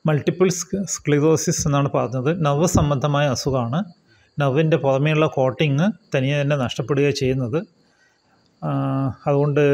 Multiple sclerosis എന്നാണ് പറഞ്ഞത് nerve സംബന്ധമായ അസുഖമാണ് നർവിൻ്റെ പുറമേയുള്ള കോട്ടിങ് തനിയെ തന്നെ നഷ്ടപ്പെടുകയാണ് ചെയ്യുന്നത് ആ, അതുകൊണ്ട്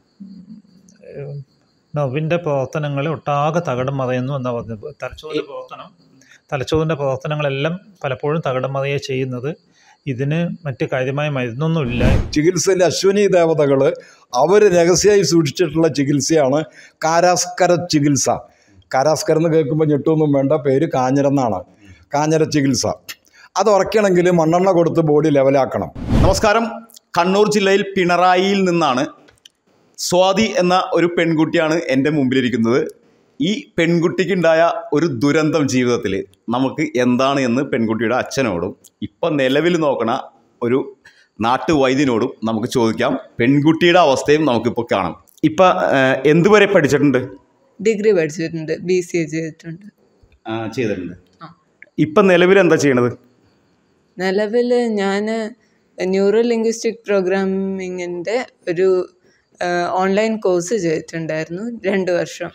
നർവിൻ്റെ പ്രവർത്തനങ്ങളെ ഒട്ടാകെ തകിടം മറയുന്നു എന്നാണ് പറഞ്ഞത് തലച്ചോറിൻ്റെ പ്രവർത്തനം തലച്ചോറിൻ്റെ പ്രവർത്തനങ്ങളെല്ലാം പലപ്പോഴും തകിടം മറിയുക ചെയ്യുന്നത് ഇതിന് മറ്റ് കാര്യമായ മരുന്നൊന്നുമില്ല ചികിത്സയിൽ അശ്വനി ദേവതകൾ അവർ രഹസ്യമായി സൂക്ഷിച്ചിട്ടുള്ള ചികിത്സയാണ് കാരാസ്കര ചികിത്സ കാരാസ്കർ എന്ന് കേൾക്കുമ്പോൾ ഞെട്ടൊന്നും വേണ്ട പേര് കാഞ്ഞിരെന്നാണ് കാഞ്ഞിര ചികിത്സ അത് ഉറക്കണമെങ്കിൽ മണ്ണെണ്ണ കൊടുത്ത് ബോഡി ലെവലാക്കണം നമസ്കാരം കണ്ണൂർ ജില്ലയിൽ പിണറായിയിൽ നിന്നാണ് സ്വാതി എന്ന ഒരു പെൺകുട്ടിയാണ് എൻ്റെ മുമ്പിലിരിക്കുന്നത് ഈ പെൺകുട്ടിക്കുണ്ടായ ഒരു ദുരന്തം ജീവിതത്തിൽ നമുക്ക് എന്താണ് എന്ന് പെൺകുട്ടിയുടെ അച്ഛനോടും ഇപ്പം നിലവിൽ നോക്കണ ഒരു നാട്ടുവൈദ്യനോടും നമുക്ക് ചോദിക്കാം പെൺകുട്ടിയുടെ അവസ്ഥയും നമുക്കിപ്പോൾ കാണാം ഇപ്പം എന്തുവരെ പഠിച്ചിട്ടുണ്ട് ഡിഗ്രി പഠിച്ചിട്ടുണ്ട് ബി സി എ ചെയ്തിട്ടുണ്ട് ചെയ്തിട്ടുണ്ട് ആ. ഇപ്പം നിലവിൽ എന്താ ചെയ്യണത് നിലവിൽ ഞാൻ ന്യൂറോ ലിംഗ്വിസ്റ്റിക് പ്രോഗ്രാമിങ്ങിൻ്റെ ഒരു ഓൺലൈൻ കോഴ്സ് ചെയ്തിട്ടുണ്ടായിരുന്നു രണ്ട് വർഷം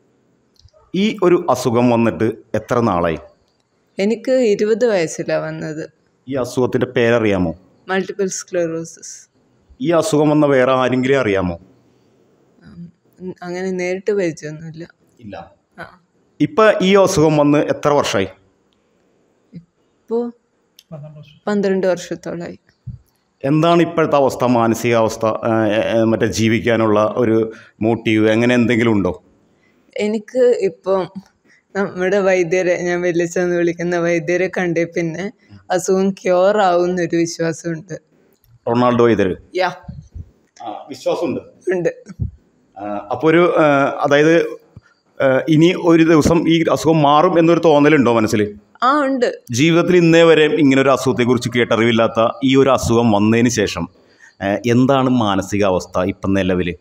ഈ ഒരു അസുഖം വന്നിട്ട് എത്ര നാളായി എനിക്ക് ഇരുപത് വയസ്സിലാണ് വന്നത് ഈ അസുഖത്തിൻ്റെ പേരറിയാമോ മൾട്ടിപ്പിൾ സ്ക്ലെറോസിസ് ഈ അസുഖം വന്ന വേറെ ആരെങ്കിലും അറിയാമോ അങ്ങനെ നേരിട്ട് പരിചയമൊന്നുമില്ല ഇല്ല ആ ഇപ്പൊ ഈ അസുഖം വന്ന് എത്ര വർഷമായി ഇപ്പോൾ പന്ത്രണ്ട് വർഷത്തോളമായി എന്താണ് ഇപ്പോഴത്തെ അവസ്ഥ മാനസികാവസ്ഥ ആ, ആ, മറ്റേ ജീവിക്കാനുള്ള ഒരു മോട്ടീവ് അങ്ങനെ എന്തെങ്കിലും ഉണ്ടോ എനിക്ക് ഇപ്പം നമ്മുടെ വൈദ്യരെ ഞാൻ വെല്ലിച്ചെന്ന് വിളിക്കുന്ന വൈദ്യരെ കണ്ടേ പിന്നെ അസുഖം ക്യൂർ ആവുന്നൊരു വിശ്വാസമുണ്ട് റൊണാൾഡോ ഇതര് യാ വിശ്വാസമുണ്ട് ഉണ്ട് അപ്പോൾ ഒരു ആ, അതായത് ആ, ഇനി ഒരു ദിവസം ഈ അസുഖം മാറും എന്നൊരു തോന്നലുണ്ടോ മനസ്സിൽ ആ ഉണ്ട് ജീവിതത്തിൽ ഇന്നേ വരെ ഇങ്ങനെ ഒരു അസുഖത്തെക്കുറിച്ച് കേട്ടറിവില്ലാത്ത ഈ ഒരു അസുഖം വന്നതിന് ശേഷം ആ, എന്താണ് മാനസികാവസ്ഥ ഇപ്പം നിലവിൽ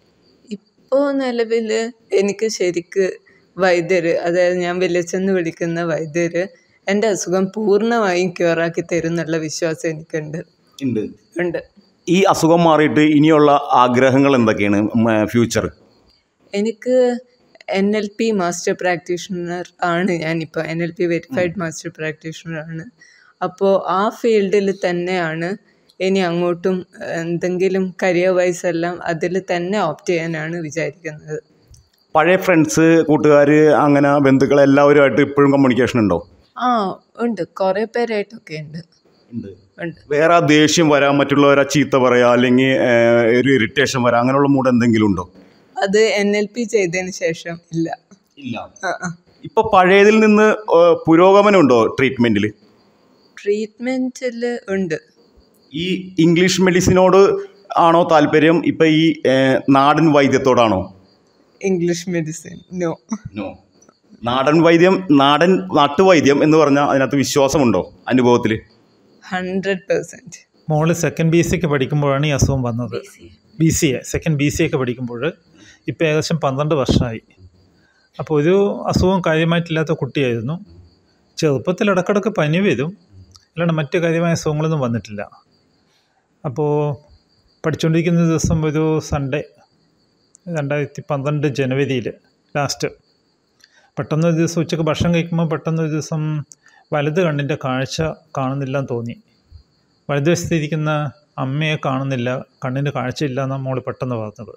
ഇപ്പോൾ നിലവിൽ എനിക്ക് ശരിക്ക് വൈദ്യര് അതായത് ഞാൻ വെല്ലിച്ചെന്ന് വിളിക്കുന്ന വൈദ്യര് എൻ്റെ അസുഖം പൂർണ്ണമായും ക്യൂറാക്കി തരും എന്നുള്ള വിശ്വാസം എനിക്കുണ്ട് ഉണ്ട് ഉണ്ട് ഈ അസുഖം മാറിയിട്ട് ഇനിയുള്ള ആഗ്രഹങ്ങൾ എന്തൊക്കെയാണ് ഫ്യൂച്ചർ എനിക്ക് N L P master practitioner ആണ് ഞാനിപ്പോൾ N L P verified master practitioner ആണ് അപ്പോൾ ആ ഫീൽഡിൽ തന്നെയാണ് ഇനി അങ്ങോട്ടും എന്തെങ്കിലും കരിയർ വൈസ് എല്ലാം അതിൽ തന്നെ ഓപ്റ്റ് ചെയ്യാനാണ് വിചാരിക്കുന്നത് പഴയ ഫ്രണ്ട്സ് കൂട്ടുകാർ അങ്ങനെ ബന്ധുക്കൾ എല്ലാവരുമായിട്ട് ഇപ്പോഴും കമ്മ്യൂണിക്കേഷൻ ഉണ്ടോ ആ ഉണ്ട് കുറേ പേരായിട്ടൊക്കെ ഉണ്ട് ഉണ്ട് ഉണ്ട് വേറെ ആ ദേഷ്യം വരാം മറ്റുള്ളവരെ ചീത്ത പറയാം അല്ലെങ്കിൽ ഏഹ്, ഒരു ഇറിറ്റേഷൻ വരാം അങ്ങനെയുള്ള മൂഡ് എന്തെങ്കിലും ഉണ്ടോ അത് എൻ എൽ പി ചെയ്തതിന് ശേഷം ഇല്ല ഇല്ല ആ ആ ഇപ്പൊ പഴയതിൽ നിന്ന് ഏഹ്, പുരോഗമനം ഉണ്ടോ ട്രീറ്റ്മെന്റിൽ ട്രീറ്റ്മെൻറ്റിൽ ഉണ്ട് ഈ ഇംഗ്ലീഷ് മെഡിസിനോട് ആണോ താല്പര്യം ഇപ്പൊ ഈ ഏഹ്, നാടൻ വൈദ്യത്തോടാണോ ഇംഗ്ലീഷ് മെഡിസിൻ നോ നോ നാടൻ വൈദ്യം നാടൻ നാട്ടുവൈദ്യം എന്ന് പറഞ്ഞാൽ അതിനകത്ത് വിശ്വാസമുണ്ടോ അനുഭവത്തിൽ ഹൺഡ്രഡ് പെർസെൻറ്റ് മോള് സെക്കൻഡ് ബി സിക്ക് പഠിക്കുമ്പോഴാണ് ഈ അസുഖം വന്നത് B C A second B C ഒക്കെ പഠിക്കുമ്പോൾ ഇപ്പോൾ ഏകദേശം പന്ത്രണ്ട് വർഷമായി അപ്പോൾ ഒരു അസുഖം കാര്യമായിട്ടില്ലാത്ത കുട്ടിയായിരുന്നു ചെറുപ്പത്തിൽ ഇടക്കിടക്ക് പനി വരും അല്ലാണ്ട് മറ്റ് കാര്യമായ അസുഖങ്ങളൊന്നും വന്നിട്ടില്ല അപ്പോൾ പഠിച്ചുകൊണ്ടിരിക്കുന്ന ദിവസം ഒരു സൺഡേ രണ്ടായിരത്തി പന്ത്രണ്ട് ജനുവരിയിൽ ലാസ്റ്റ് പെട്ടെന്ന് ഒരു ദിവസം ഉച്ചയ്ക്ക് ഭക്ഷണം കഴിക്കുമ്പോൾ പെട്ടെന്ന് ഒരു ദിവസം വലത് കണ്ണിൻ്റെ കാഴ്ച കാണുന്നില്ലെന്ന് തോന്നി വലതുവശത്തിരിക്കുന്ന അമ്മയെ കാണുന്നില്ല കണ്ണിന് കാഴ്ചയില്ല എന്നാണ് മോൾ പെട്ടെന്ന് പറഞ്ഞത്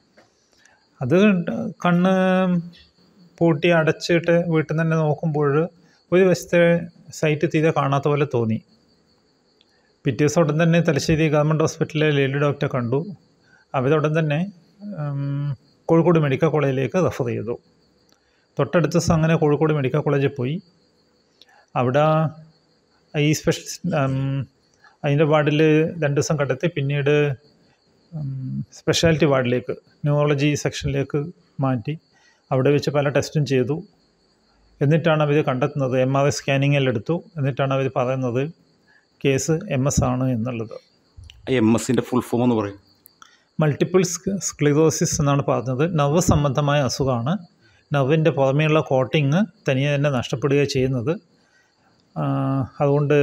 അത് കണ്ട് കണ്ണ് പൂട്ടി അടച്ചിട്ട് വീട്ടിൽ നിന്ന് തന്നെ നോക്കുമ്പോൾ ഒരു വശത്തെ സൈറ്റ് തീരെ കാണാത്ത പോലെ തോന്നി പിറ്റേ ദിവസം ഉടൻ തന്നെ തലശ്ശേരി ഗവൺമെൻറ് ഹോസ്പിറ്റലിലെ ലേഡി ഡോക്ടറെ കണ്ടു അവരുടൻ തന്നെ ഉം, കോഴിക്കോട് മെഡിക്കൽ കോളേജിലേക്ക് റെഫർ ചെയ്തു തൊട്ടടുത്ത ദിവസം അങ്ങനെ കോഴിക്കോട് മെഡിക്കൽ കോളേജിൽ പോയി അവിടെ ഈ സ്പെഷ്യലിസ്റ്റ് അതിൻ്റെ വാർഡിൽ രണ്ട് ദിവസം കണ്ടെത്തി പിന്നീട് സ്പെഷ്യാലിറ്റി വാർഡിലേക്ക് ന്യൂറോളജി സെക്ഷനിലേക്ക് മാറ്റി അവിടെ വെച്ച് പല ടെസ്റ്റും ചെയ്തു എന്നിട്ടാണ് അവർ കണ്ടെത്തുന്നത് എം ആർ ഐ സ്കാനിങ്ങിൽ എടുത്തു എന്നിട്ടാണ് അവർ പറയുന്നത് കേസ് എം എസ് ആണ് എന്നുള്ളത് എം എസിന്റെ ഫുൾ ഫോം എന്ന് പറയും മൾട്ടിപ്പിൾ സ്ക്ലിറോസിസ് എന്നാണ് പറഞ്ഞത് നർവ് സംബന്ധമായ അസുഖമാണ് നർവിൻ്റെ പുറമേയുള്ള കോട്ടിങ് തനിയെ തന്നെ നഷ്ടപ്പെടുകയാണ് ചെയ്യുന്നത് ആ, അതുകൊണ്ട്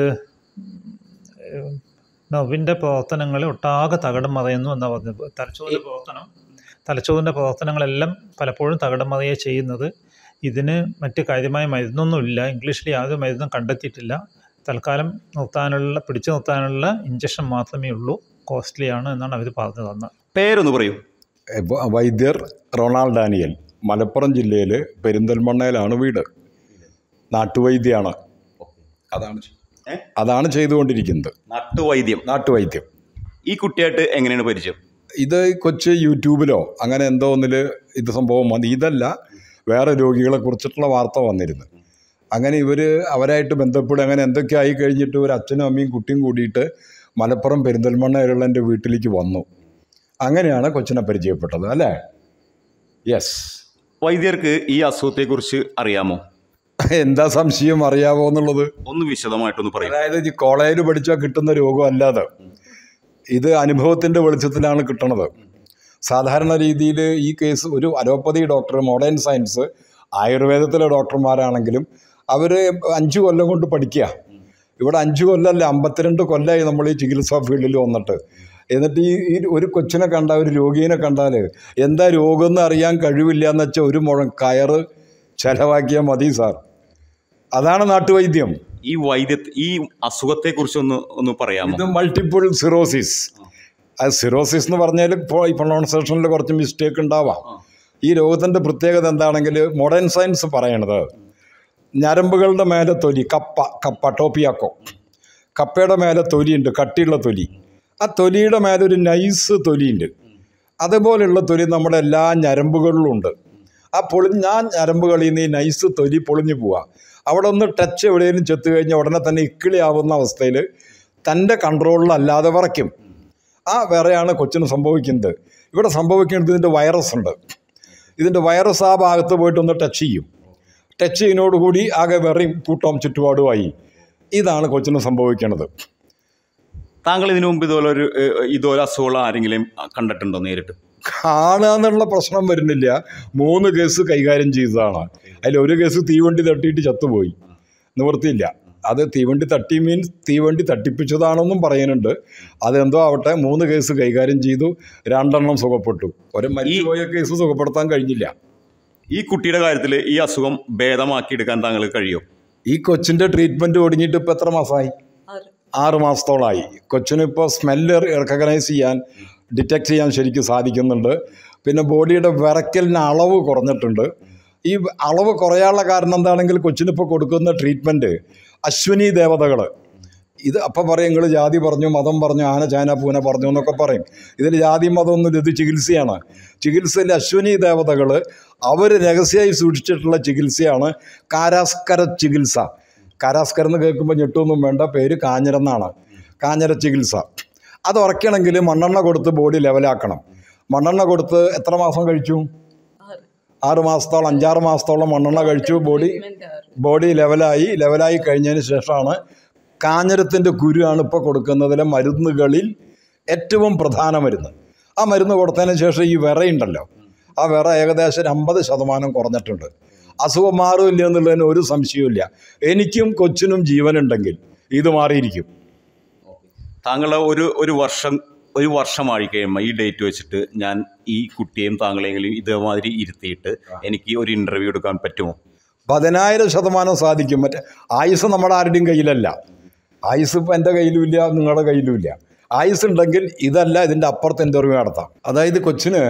നർവിൻ്റെ പ്രവർത്തനങ്ങളെ ഒട്ടാകെ തകിടം മറിയുന്നു എന്നാണ് പറഞ്ഞത് തലച്ചോറിൻ്റെ പ്രവർത്തനം തലച്ചോറിൻ്റെ പ്രവർത്തനങ്ങളെല്ലാം പലപ്പോഴും തകിടം മറിയുക ചെയ്യുന്നത് ഇതിന് മറ്റ് കാര്യമായ മരുന്നൊന്നുമില്ല ഇംഗ്ലീഷിൽ യാതൊരു മരുന്നും കണ്ടെത്തിയിട്ടില്ല തൽക്കാലം നിർത്താനുള്ള പിടിച്ചു നിർത്താനുള്ള ഇഞ്ചക്ഷൻ മാത്രമേ ഉള്ളൂ കോസ്റ്റ്ലിയാണ് എന്നാണ് അവർ പറഞ്ഞു തന്നത് പേരൊന്ന് പറയൂ ഇപ്പോൾ വൈദ്യർ റൊണാൾഡ് ഡാനിയൽ മലപ്പുറം ജില്ലയിൽ പെരിന്തൽമണ്ണയിലാണ് വീട് നാട്ടുവൈദ്യമാണ് അതാണ് ഏ? അതാണ് ചെയ്തുകൊണ്ടിരിക്കുന്നത് നാട്ടുവൈദ്യം നാട്ടുവൈദ്യം ഈ കുട്ടിയായിട്ട് എങ്ങനെയാണ് പരിചയം ഇത് കൊച്ച് യൂട്യൂബിലോ അങ്ങനെ എന്തോ ഒന്നിൽ ഇത് സംഭവം വന്നു ഇതല്ല വേറെ രോഗികളെ കുറിച്ചിട്ടുള്ള വാർത്ത വന്നിരുന്നു അങ്ങനെ ഇവർ അവരായിട്ട് ബന്ധപ്പെടുക അങ്ങനെ എന്തൊക്കെ ആയി കഴിഞ്ഞിട്ട് ഒരു അച്ഛനും അമ്മയും കുട്ടിയും കൂടിയിട്ട് മലപ്പുറം പെരിന്തൽമണ്ണയിലുള്ള എൻ്റെ വീട്ടിലേക്ക് വന്നു അങ്ങനെയാണ് കൊച്ചിനെ പരിചയപ്പെട്ടത് അല്ലേ യെസ് വൈദ്യർക്ക് ഈ അസുഖത്തെക്കുറിച്ച് അറിയാമോ എന്താ സംശയം അറിയാവോ എന്നുള്ളത് ഒന്ന് വിശദമായിട്ടൊന്ന് പറയൂ അതായത് ഈ കോളേജിൽ പഠിച്ചാൽ കിട്ടുന്ന രോഗം അല്ലാതെ ഇത് അനുഭവത്തിൻ്റെ വെളിച്ചത്തിലാണ് കിട്ടണത് സാധാരണ രീതിയിൽ ഈ കേസ് ഒരു അലോപ്പതി ഡോക്ടർ മോഡേൺ സയൻസ് ആയുർവേദത്തിലെ ഡോക്ടർമാരാണെങ്കിലും അവർ അഞ്ച് കൊല്ലം കൊണ്ട് പഠിക്കുക ഇവിടെ അഞ്ച് കൊല്ലമല്ല അമ്പത്തിരണ്ട് കൊല്ലമായി നമ്മൾ ഈ ചികിത്സാ ഫീൽഡിൽ വന്നിട്ട് എന്നിട്ട് ഈ ഈ ഒരു കൊച്ചിനെ കണ്ട ഒരു രോഗീനെ കണ്ടാൽ എന്താ രോഗം എന്ന് അറിയാൻ കഴിവില്ല എന്ന് വെച്ചാൽ ഒരു മുഴം കയറ് ചെലവാക്കിയാൽ മതി സാർ അതാണ് നാട്ടുവൈദ്യം ഈ വൈദ്യ ഈ അസുഖത്തെക്കുറിച്ച് ഒന്ന് ഒന്ന് പറയാമോ ഇത് മൾട്ടിപ്പിൾ സിറോസിസ് അത് സിറോസിസ് എന്ന് പറഞ്ഞാൽ ഇപ്പോൾ ഈ പ്രൊണൗൺസേഷനിൽ കുറച്ച് മിസ്റ്റേക്ക് ഉണ്ടാവാം ഈ രോഗത്തിൻ്റെ പ്രത്യേകത എന്താണെങ്കിൽ മോഡേൺ സയൻസ് പറയണത് ഞരമ്പുകളുടെ മേലെ തൊലി കപ്പ കപ്പ ടോപ്പിയാക്കോ കപ്പയുടെ മേലെ തൊലിയുണ്ട് കട്ടിയുള്ള തൊലി ആ തൊലിയുടെ മേലെ ഒരു നൈസ് തൊലിയുണ്ട് അതുപോലെയുള്ള തൊലി നമ്മുടെ എല്ലാ ഞരമ്പുകളിലും ഉണ്ട് ആ പൊളിഞ്ഞ ആ ഞരമ്പുകളിൽ നിന്ന് ഈ നൈസ് തൊലി പൊളിഞ്ഞു പോവുക അവിടെ ഒന്ന് ടച്ച് എവിടെയെങ്കിലും ചെത്ത് കഴിഞ്ഞാൽ ഉടനെ തന്നെ ഇക്കിളിയാവുന്ന അവസ്ഥയിൽ തൻ്റെ കൺട്രോളിലല്ലാതെ വിറയ്ക്കും ആ വിറയാണ് കൊച്ചിന് സംഭവിക്കുന്നത് ഇവിടെ സംഭവിക്കുന്നത് ഇതിൻ്റെ വൈറസ് ഉണ്ട് ഇതിൻ്റെ വൈറസ് ആ ഭാഗത്ത് പോയിട്ട് ഒന്ന് ടച്ച് ചെയ്യും ടച്ച് ചെയ്യുന്നതോടുകൂടി ആകെ വിറയും കൂട്ടവും ചുറ്റുപാടുമായി ഇതാണ് കൊച്ചിന് സംഭവിക്കുന്നത് താങ്കൾ ഇതിനു മുമ്പ് ഇതുപോലെ ഒരു ഏഹ്, ഇതുപോലെ അസുഖമുള്ള ആരെങ്കിലും കണ്ടിട്ടുണ്ടോ നേരിട്ട് കാണുക എന്നുള്ള പ്രശ്നം വരുന്നില്ല മൂന്ന് കേസ് കൈകാര്യം ചെയ്തതാണ് അതിൽ ഒരു കേസ് തീവണ്ടി തട്ടിയിട്ട് ചത്തുപോയി നിവൃത്തിയില്ല അത് തീവണ്ടി തട്ടി മീൻസ് തീവണ്ടി തട്ടിപ്പിച്ചതാണെന്നും പറയുന്നുണ്ട് അതെന്തോ ആവട്ടെ മൂന്ന് കേസ് കൈകാര്യം ചെയ്തു രണ്ടെണ്ണം സുഖപ്പെട്ടു ഒരു മരിച്ചുപോയ കേസ് സുഖപ്പെടുത്താൻ കഴിഞ്ഞില്ല ഈ കുട്ടിയുടെ കാര്യത്തിൽ ഈ അസുഖം ഭേദമാക്കിയെടുക്കാൻ താങ്കൾക്ക് കഴിയും ഈ കൊച്ചിൻ്റെ ട്രീറ്റ്മെൻറ്റ് ഒടുങ്ങിയിട്ട് ഇപ്പോൾ എത്ര മാസമായി ആറ് ആറ് മാസത്തോളമായി കൊച്ചിന് ഇപ്പോൾ സ്മെല്ല് റെക്കഗ്നൈസ് ചെയ്യാൻ ഡിറ്റക്ട് ചെയ്യാൻ ശരിക്കും സാധിക്കുന്നുണ്ട് പിന്നെ ബോഡിയുടെ വിറയ്ക്കലിന് അളവ് കുറഞ്ഞിട്ടുണ്ട് ഈ അളവ് കുറയാനുള്ള കാരണം എന്താണെങ്കിൽ കൊച്ചിനിപ്പോൾ കൊടുക്കുന്ന ട്രീറ്റ്മെൻറ്റ് അശ്വിനി ദേവതകൾ ഇത് അപ്പം പറയും നിങ്ങൾ ജാതി പറഞ്ഞു മതം പറഞ്ഞു ആന ചാന പൂന പറഞ്ഞു എന്നൊക്കെ പറയും ഇതിൽ ജാതി മതമൊന്നും ഇത് ചികിത്സയാണ് ചികിത്സയിൽ അശ്വിനി ദേവതകൾ അവർ രഹസ്യമായി സൂക്ഷിച്ചിട്ടുള്ള ചികിത്സയാണ് കാരാസ്കര ചികിത്സ കാരാസ്കർ എന്ന് കേൾക്കുമ്പോൾ ഞെട്ടൊന്നും വേണ്ട പേര് കാഞ്ഞിരെന്നാണ് കാഞ്ഞിര ചികിത്സ അത് ഉറക്കണമെങ്കിൽ മണ്ണെണ്ണ കൊടുത്ത് ബോഡി ലെവലാക്കണം മണ്ണെണ്ണ കൊടുത്ത് എത്ര മാസം കഴിച്ചു ആറ് ആറ് മാസത്തോളം അഞ്ചാറ് മാസത്തോളം മണ്ണെണ്ണ കഴിച്ചു ബോഡി treatment ആറ് ബോഡി ലെവലായി ലെവലായി കഴിഞ്ഞതിന് ശേഷമാണ് കാഞ്ഞിരത്തിൻ്റെ കുരുവാണ് ഇപ്പോൾ കൊടുക്കുന്നതിലെ മരുന്നുകളിൽ ഏറ്റവും പ്രധാന മരുന്ന് ആ മരുന്ന് കൊടുത്തതിന് ശേഷം ഈ വിറയുണ്ടല്ലോ ആ വിറ ഏകദേശം ഒരു അമ്പത് ശതമാനം കുറഞ്ഞിട്ടുണ്ട് അസുഖം മാറില്ല എന്നുള്ളതിന് ഒരു സംശയവുമില്ല എനിക്കും കൊച്ചിനും ജീവനുണ്ടെങ്കിൽ ഇത് മാറിയിരിക്കും താങ്കളുടെ ഒരു ഒരു വർഷം ഒരു വർഷമായി കഴിയുമ്പോൾ ഈ ഡേറ്റ് വെച്ചിട്ട് ഞാൻ ഈ കുട്ടിയെയും താങ്കളെങ്കിലും ഇതേമാതിരി ഇരുത്തിയിട്ട് എനിക്ക് ഒരു ഇൻ്റർവ്യൂ എടുക്കാൻ പറ്റുമോ പതിനായിരം ശതമാനം സാധിക്കും മറ്റേ ആയുസ് നമ്മുടെ ആരുടെയും കയ്യിലല്ല ആയുസ് ഇപ്പം എൻ്റെ കയ്യിലുമില്ല നിങ്ങളുടെ കയ്യിലുമില്ല ആയുസ് ഉണ്ടെങ്കിൽ ഇതല്ല ഇതിൻ്റെ അപ്പുറത്ത് ഇൻ്റർവ്യൂ നടത്താം അതായത് കൊച്ചിന്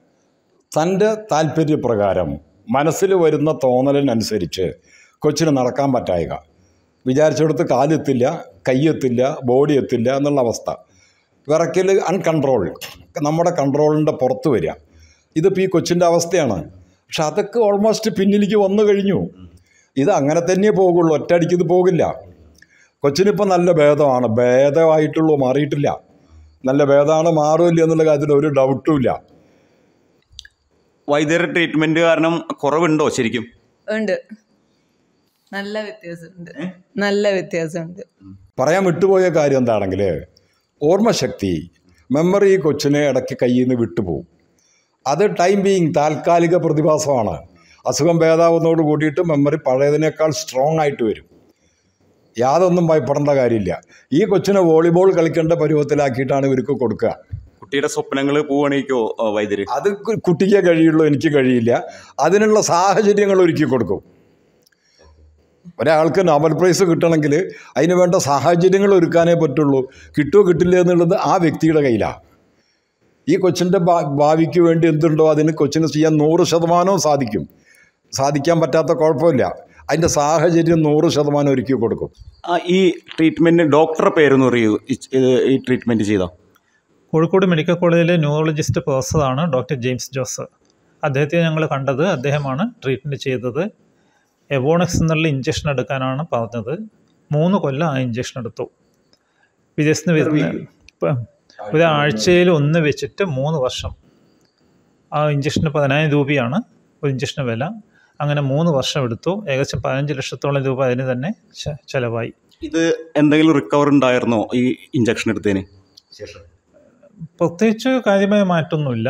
തൻ്റെ താല്പര്യപ്രകാരം മനസ്സിൽ വരുന്ന തോന്നലിനനുസരിച്ച് കൊച്ചിന് നടക്കാൻ പറ്റായിക വിചാരിച്ചിടത്ത് കാലെത്തില്ല കൈയെത്തില്ല ബോഡി എത്തില്ല എന്നുള്ള അവസ്ഥ വിറയ്ക്കൽ അൺകൺട്രോൾ നമ്മുടെ കൺട്രോളിൻ്റെ പുറത്ത് വരിക ഇതിപ്പോൾ ഈ കൊച്ചിൻ്റെ അവസ്ഥയാണ് പക്ഷെ അതൊക്കെ ഓൾമോസ്റ്റ് പിന്നിലേക്ക് വന്നു കഴിഞ്ഞു ഇത് അങ്ങനെ തന്നെ പോകുള്ളൂ ഒറ്റയടിക്ക് ഇത് പോകില്ല കൊച്ചിനിപ്പോൾ നല്ല ഭേദമാണ് ഭേദമായിട്ടുള്ളൂ മാറിയിട്ടില്ല നല്ല ഭേദമാണ് മാറില്ല എന്നുള്ള കാര്യത്തിൽ ഒരു ഡൗട്ടും ഇല്ല വൈദ്യരുടെ ട്രീറ്റ്മെൻറ്റ് കാരണം കുറവുണ്ടോ ശരിക്കും ഉണ്ട് നല്ല വ്യത്യാസമുണ്ട് നല്ല വ്യത്യാസമുണ്ട് പറയാൻ വിട്ടുപോയ കാര്യം എന്താണെങ്കിൽ ഓർമ്മശക്തി മെമ്മറി ഈ കൊച്ചിനെ ഇടയ്ക്ക് കയ്യിൽ നിന്ന് വിട്ടുപോകും അത് ടൈം ബീയിങ് താൽക്കാലിക പ്രതിഭാസമാണ് അസുഖം ഭേദാവുന്നതോട് കൂടിയിട്ട് മെമ്മറി പഴയതിനേക്കാൾ സ്ട്രോങ് ആയിട്ട് വരും യാതൊന്നും ഭയപ്പെടേണ്ട കാര്യമില്ല ഈ കൊച്ചിനെ വോളിബോൾ കളിക്കേണ്ട പരുവത്തിലാക്കിയിട്ടാണ് ഇവർക്ക് കൊടുക്കുക കുട്ടിയുടെ സ്വപ്നങ്ങൾ പൂവണിക്കോ വൈദ്യര് അത് കു- കുട്ടിക്കേ കഴിയുള്ളൂ എനിക്ക് കഴിയില്ല അതിനുള്ള സാഹചര്യങ്ങൾ ഒരുക്കി കൊടുക്കും ഒരാൾക്ക് നോബൽ പ്രൈസ് കിട്ടണമെങ്കിൽ അതിന് വേണ്ട സാഹചര്യങ്ങൾ ഒരുക്കാനേ പറ്റുള്ളൂ കിട്ടുമോ കിട്ടില്ല എന്നുള്ളത് ആ വ്യക്തിയുടെ കയ്യിലാണ് ഈ കൊച്ചിൻ്റെ ഭാ- ഭാവിക്ക് വേണ്ടി എന്തുണ്ടോ അതിന് കൊച്ചിന് ചെയ്യാൻ നൂറ് ശതമാനവും സാധിക്കും സാധിക്കാൻ പറ്റാത്ത കുഴപ്പമില്ല അതിൻ്റെ സാഹചര്യം നൂറ് ശതമാനം ഒരുക്കി കൊടുക്കും ആ, ഈ ട്രീറ്റ്മെൻറ്റ് ഡോക്ടറെ പേരൊന്ന് പറയൂ ഈ- ഇത് ഈ ട്രീറ്റ്മെൻറ്റ് ചെയ്തോ കോഴിക്കോട് മെഡിക്കൽ കോളേജിലെ ന്യൂറോളജിസ്റ്റ് പ്രൊഫസറാണ് ഡോക്ടർ ജെയിംസ് ജോസ് അദ്ദേഹത്തെ ഞങ്ങൾ കണ്ടത് അദ്ദേഹമാണ് ട്രീറ്റ്മെൻറ്റ് ചെയ്തത് എവോണക്സ് എന്നുള്ള ഇഞ്ചക്ഷൻ എടുക്കാനാണ് പറഞ്ഞത് മൂന്ന് കൊല്ലം ആ ഇഞ്ചക്ഷൻ എടുത്തു വിദേശത്ത് നിന്ന് വരുന്ന ഇപ്പം ഒരാഴ്ചയിൽ ഒന്ന് വെച്ചിട്ട് മൂന്ന് വർഷം ആ ഇഞ്ചക്ഷന് പതിനായിരം രൂപയാണ് ഒരു ഇഞ്ചക്ഷന് വില അങ്ങനെ മൂന്ന് വർഷം എടുത്തു ഏകദേശം പതിനഞ്ച് ലക്ഷത്തോളം രൂപ അതിന് തന്നെ ചെ- ചെലവായി ഇത് എന്തെങ്കിലും റിക്കവർ ഉണ്ടായിരുന്നോ ഈ ഇഞ്ചക്ഷൻ എടുത്തതിന് പ്രത്യേകിച്ച് കാര്യമായ മാറ്റമൊന്നുമില്ല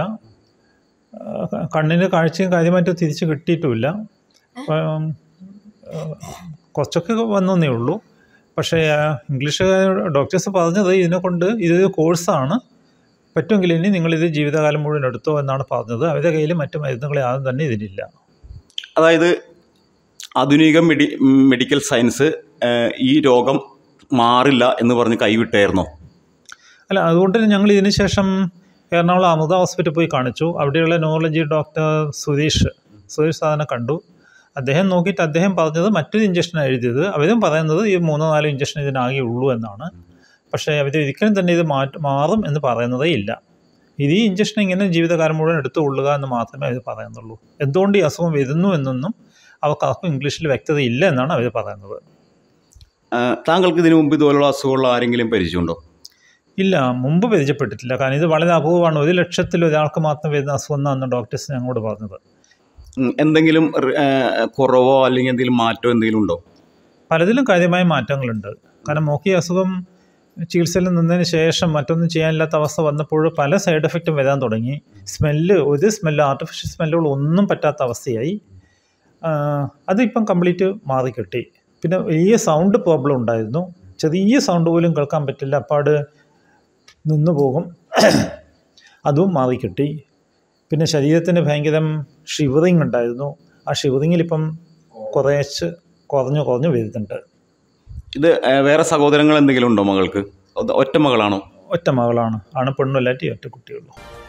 ആ, കണ്ണിന് കാഴ്ചയും കാര്യമായിട്ട് തിരിച്ച് കിട്ടിയിട്ടുമില്ല അപ്പം, ആ, കുറച്ചൊക്കെ വന്നേ ഉള്ളൂ പക്ഷേ ആ, ഇംഗ്ലീഷ് ഡോക്ടേഴ്സ് പറഞ്ഞത് ഇതിനെ കൊണ്ട് ഇതൊരു കോഴ്സാണ് പറ്റുമെങ്കിൽ ഇനി നിങ്ങളിത് ജീവിതകാലം മുഴുവൻ എടുത്തോ എന്നാണ് പറഞ്ഞത് അവരുടെ കയ്യിൽ മറ്റു മരുന്നുകൾ യാതൊന്നും തന്നെ ഇതിനില്ല അതായത് ആധുനിക മെഡി മെഡിക്കൽ സയൻസ് ഏഹ്, ഈ രോഗം മാറില്ല എന്ന് പറഞ്ഞ് കൈവിട്ടായിരുന്നോ അല്ല അതുകൊണ്ട് തന്നെ ഞങ്ങൾ ഇതിന് ശേഷം എറണാകുളം അമൃത ഹോസ്പിറ്റലിൽ പോയി കാണിച്ചു അവിടെയുള്ള ന്യൂറോളജി ഡോക്ടർ സുരേഷ് സുരേഷ് സാറിനെ കണ്ടു അദ്ദേഹം നോക്കിയിട്ട് അദ്ദേഹം പറഞ്ഞത് മറ്റൊരു ഇഞ്ചക്ഷൻ എഴുതിയത് അവരും പറയുന്നത് ഈ മൂന്നോ നാലോ ഇഞ്ചക്ഷൻ ഇതിനാകെ ഉള്ളൂ എന്നാണ് പക്ഷേ അവർ ഒരിക്കലും തന്നെ ഇത് മാറ്റ മാറും എന്ന് പറയുന്നതേ ഇല്ല ഇത് ഈ ഇഞ്ചക്ഷൻ ഇങ്ങനെ ജീവിതകാലം മുഴുവൻ എടുത്തുകൊള്ളുക എന്ന് മാത്രമേ അവർ പറയുന്നുള്ളൂ എന്തുകൊണ്ട് ഈ അസുഖം വരുന്നു എന്നൊന്നും അവർക്കാർക്കും ഇംഗ്ലീഷിൽ വ്യക്തത ഇല്ല എന്നാണ് അവർ പറയുന്നത് ഏഹ്, താങ്കൾക്ക് ഇതിനു മുമ്പ് ഇതുപോലുള്ള അസുഖമുള്ള ആരെങ്കിലും പരിചയമുണ്ടോ ഇല്ല മുമ്പ് പരിചയപ്പെട്ടിട്ടില്ല കാരണം ഇത് വളരെ അപൂർവമാണ് ഒരു ലക്ഷത്തിൽ ഒരാൾക്ക് മാത്രം വരുന്ന അസുഖം എന്നാണ് ഡോക്ടേഴ്സ് ഞങ്ങളോട് പറഞ്ഞത് ഉം, എന്തെങ്കിലും റി- ഏഹ്, കുറവോ അല്ലെങ്കിൽ എന്തെങ്കിലും മാറ്റമോ എന്തെങ്കിലും ഉണ്ടോ പലതിലും കാര്യമായ മാറ്റങ്ങളുണ്ട് കാരണം മോക്കി അസുഖം ചികിത്സയിൽ നിന്നതിന് ശേഷം മറ്റൊന്നും ചെയ്യാനില്ലാത്ത അവസ്ഥ വന്നപ്പോൾ പല സൈഡ് എഫക്റ്റും വരാൻ തുടങ്ങി സ്മെല്ല് ഒരു സ്മെല്ല് ആർട്ടിഫിഷ്യൽ സ്മെല്ലുകൾ ഒന്നും പറ്റാത്ത അവസ്ഥയായി ആ, അതിപ്പം കംപ്ലീറ്റ് മാറിക്കിട്ടി പിന്നെ വലിയ സൗണ്ട് പ്രോബ്ലം ഉണ്ടായിരുന്നു ചെറിയ സൗണ്ട് പോലും കേൾക്കാൻ പറ്റില്ല അപ്പാട് നിന്നു പോകും അതും മാറിക്കിട്ടി പിന്നെ ശരീരത്തിന് ഭയങ്കരം ഷിവറിങ് ഉണ്ടായിരുന്നു ആ ഷിവറിങ്ങിൽ ഇപ്പം കുറേശ്ശ് കുറഞ്ഞു കുറഞ്ഞു വരുന്നുണ്ട് ഇത് ഏഹ്, വേറെ സഹോദരങ്ങൾ എന്തെങ്കിലും ഉണ്ടോ മകൾക്ക് അത് ഒറ്റ മകളാണോ ഒറ്റ മകളാണ് ആണ് പെണ്ണുമില്ലാറ്റി ഒറ്റ കുട്ടിയുള്ളൂ